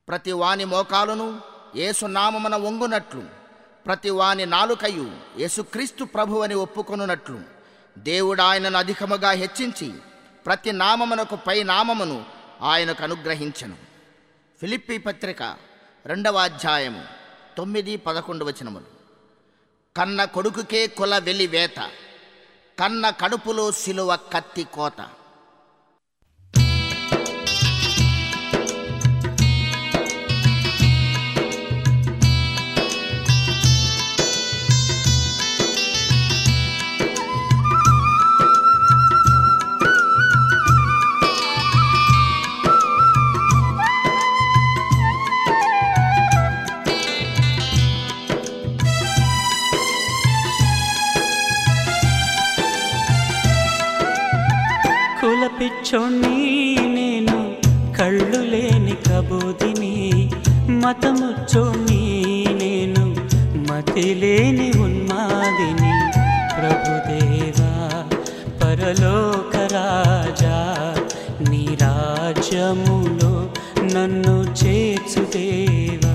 ప్రతి వాని మోకాలును ఏసునామమున వంగునట్లు ప్రతి వాని నాలుకయు యేసుక్రీస్తు ప్రభు అని ఒప్పుకొనున్నట్లు దేవుడు ఆయనను అధికముగా హెచ్చించి ప్రతి నామమునకు పై నామమును ఆయనకు అనుగ్రహించను ఫిలిప్పి పత్రిక రెండవ అధ్యాయము తొమ్మిది పదకొండు వచనములు కన్న కొడుకుకే కుల వెలి వేత కన్న కడుపులో సిలువ కత్తి కోత కులపిచ్చోణ్ణి నేను కళ్ళు లేని కబోదిని మతముచ్చోణ్ణి నేను మతి లేని ఉన్మాదిని ప్రభుదేవా పరలోక రాజా నీ రాజ్యములో నన్ను చేర్చుదేవా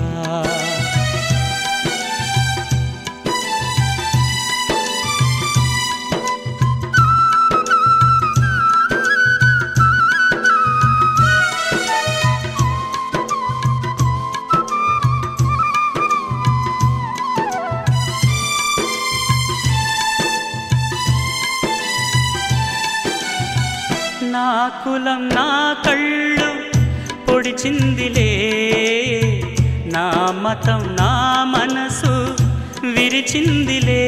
నా కులం నా కళ్ళు పొడిచిందిలే నా మతం నా మనసు విరిచిందిలే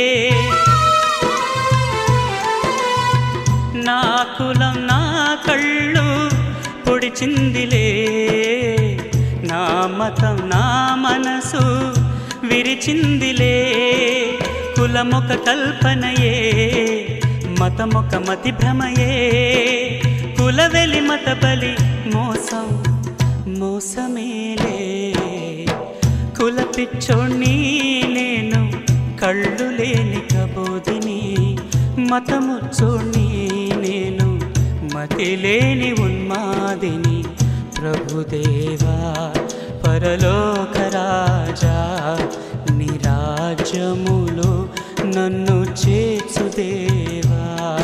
నా కులం నా కళ్ళు పొడిచిందిలే నా మతం నా మనసు విరిచిందిలే కులమొక కల్పనయే మతమొక మతి భ్రమయే కులవెలి మత బలి మోసం మోసమేలే కుల పిచ్చోణ్ణి నేను కళ్ళు లేని కబోదిని మతముచ్చోణ్ణి నేను మతి లేని ఉన్మాదిని ప్రభుదేవా పరలోక రాజా నీ రాజ్యములో నన్ను చేర్చుదేవా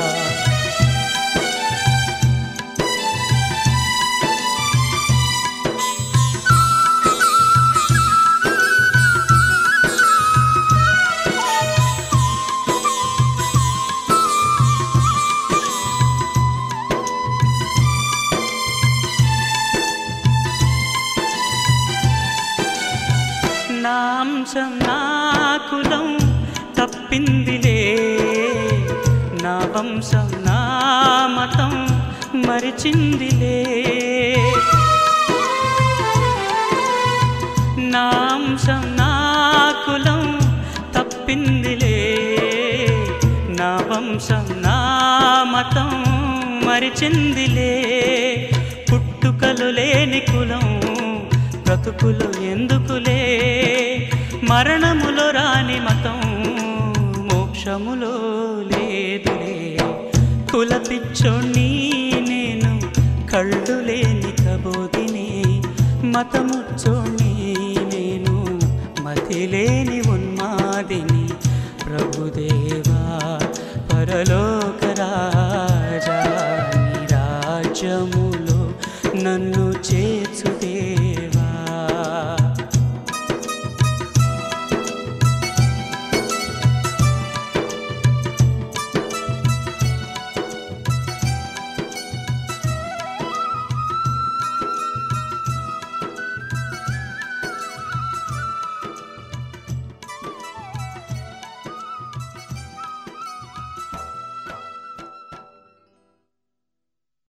నా అంశం నా కులం తప్పిందిలే నా వంశం నా మతం మరిచిందిలే నా అంశం నా కులం తప్పిందిలే నా వంశం నా మతం మరిచిందిలే పుట్టుకలు లేని కులం బ్రతుకులు ఎందుకులే మరణములో రాని మతం మోక్షములో లేదులే కుల పిచ్చోణ్ణి నేను కళ్ళు లేని కబోదిని మతముచ్చోణ్ణి నేను మతి లేని ఉన్మాదిని ప్రభుదేవా పరలో